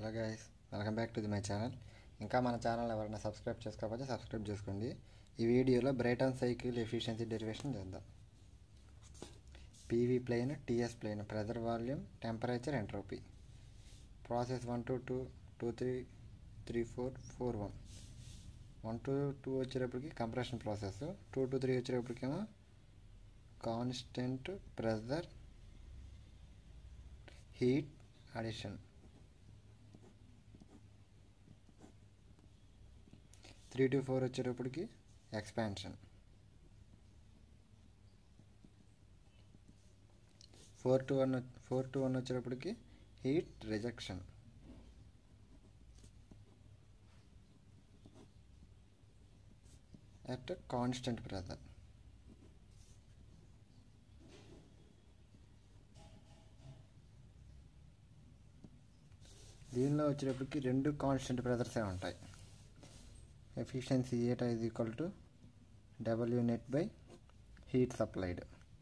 hello guys welcome back to the my channel ఇంకా మన channel ఎవరైనా సబ్స్క్రైబ్ చేసుకోకపోతే సబ్స్క్రైబ్ చేసుకోండి ఈ వీడియోలో బ్రైటన్ సైకిల్ ఎఫిషియన్సీ డెరివేషన్ చేద్దాం PV plane TS plane pressure volume temperature entropy process one two two two three three four four one one two two వచ్చేటప్పటికి compression process two two three వచ్చేటప్పటికేమో constant pressure heat addition three to four వచ్చేటప్పటికి expansion four to one four to one వచ్చేటప్పటికి heat rejection at constant pressure దీనిలో వచ్చేటప్పటికి రెండు constant ప్రెజర్సే ఉంటాయి efficiency eta is equal to W net by heat supplied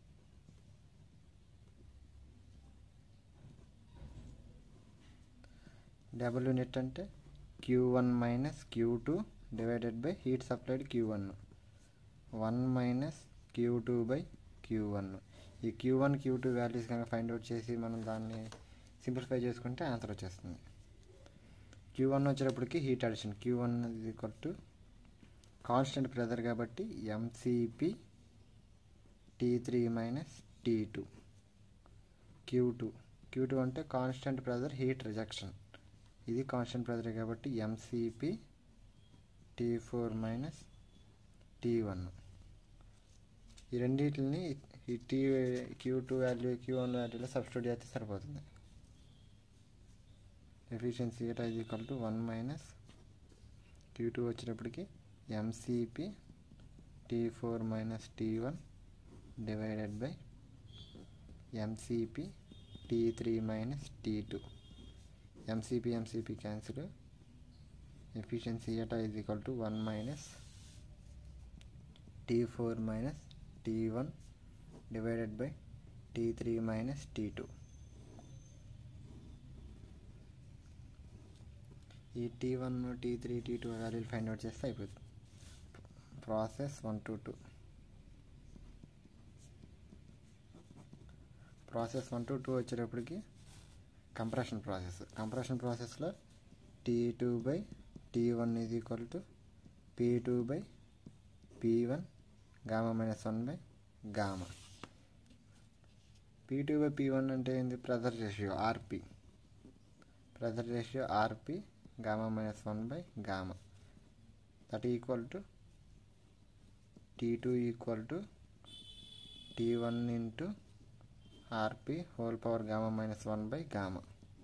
W net అంటే Q one minus Q two divided by heat supplied Q one one minus Q two by Q one ఈ Q one Q two values కనుక find out చేసి మనం దాన్ని simplify చేసుకుంటే answer వచ్చేస్తుంది Q one వచ్చేటప్పటికి heat addition Q one ఇది equal to constant pressure కాబట్టి MCP T three minus T two Q two Q two అంటే కాన్స్టెంట్ ప్రెజర్ హీట్ రిజెక్షన్ ఇది కాన్స్టెంట్ ప్రెజర్ కాబట్టి MCP T four minus T one ఈ రెండింటిని ఈ T Q two value Q one వాల్యూలో substitute చేస్తే సరిపోతుంది ఎఫిషియన్సీ ఏటా ఇది equal to one minus Q two వచ్చేటప్పటికి MCP T four minus T one divided by MCP T three minus T two MCP MCP cancel efficiency eta is equal to one minus T four minus T one divided by T three minus T two ఈ tea one T three T two వాల్యూలు find out చేస్తే అయిపోతుంది process one two two process one two two వచ్చేటప్పటికి compression process compression ప్రాసెస్లో T two by T one is equal to P two by P one gamma minus one by gamma P two by P one అంటే ఏంది pressure ratio RP pressure ratio RP gamma minus one by gamma that equal to T two equal to T one into RP whole power gamma minus one by gamma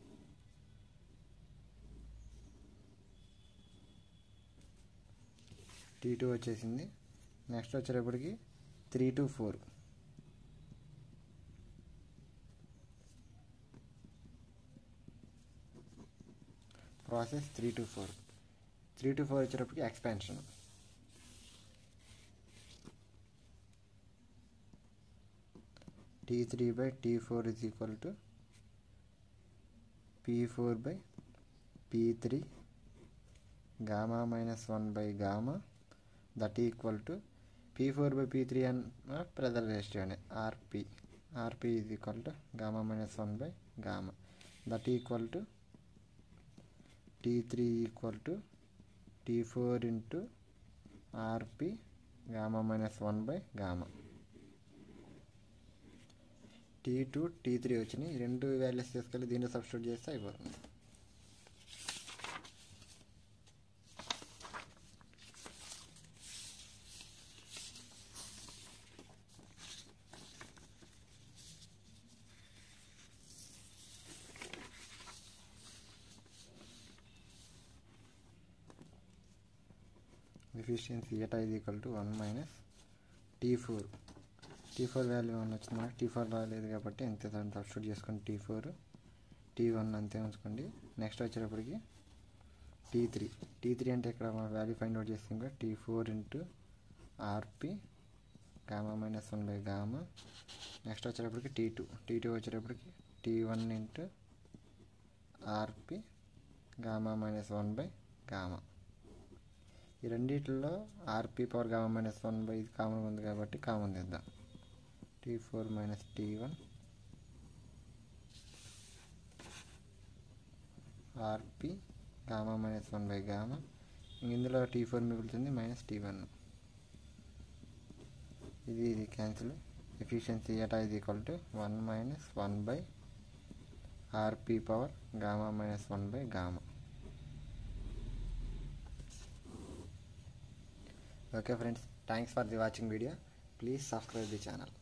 T two వచ్చేసింది next వచ్చేటప్పటికి three to four process three to four three to four వచ్చేటప్పటికి expansion T three by T four is equal to P four by P three gamma minus one by gamma that equal to P four by P three అన్న pressure రేషియోనే RP RP is equal to gamma minus one by gamma that equal to T three equal to tea four into RP gamma minus one by gamma T two T three వచ్చినాయి ఈ రెండు values తీసుకెళ్ళి దీంట్లో substitute చేస్తే అయిపోతుంది efficiency eta ఇది equal to one minus T four T four value one వచ్చింది మనకి టీ ఫోర్ రాలేదు కాబట్టి అంతే దాన్ని సబ్స్టిట్యూట్ చేసుకోండి టీ ఫోర్ టీ వన్ అంతే ఉంచుకోండి నెక్స్ట్ వచ్చేటప్పటికి టీ త్రీ టీ త్రీ అంటే ఇక్కడ వాల్యూ ఫైండ్ అవుట్ చేస్తాం కదా T four into RP gamma minus one by gamma next వచ్చేటప్పటికి టీ టూ టీ టూ వచ్చేటప్పటికి T one into RP gamma minus one by gamma ఈ రెండిట్లో RP power gamma minus one by ఇది common ఉంది కాబట్టి common తెద్దాం T four minus T one RP gamma minus one by gamma ఇందులో T four మిగులుతుంది minus T one ఇది ఇది క్యాన్సిల్ ఎఫిషియన్సీ ఎటా ఇది equal to one minus one by RP power gamma minus one by gamma okay friends thanks for the watching video please subscribe the channel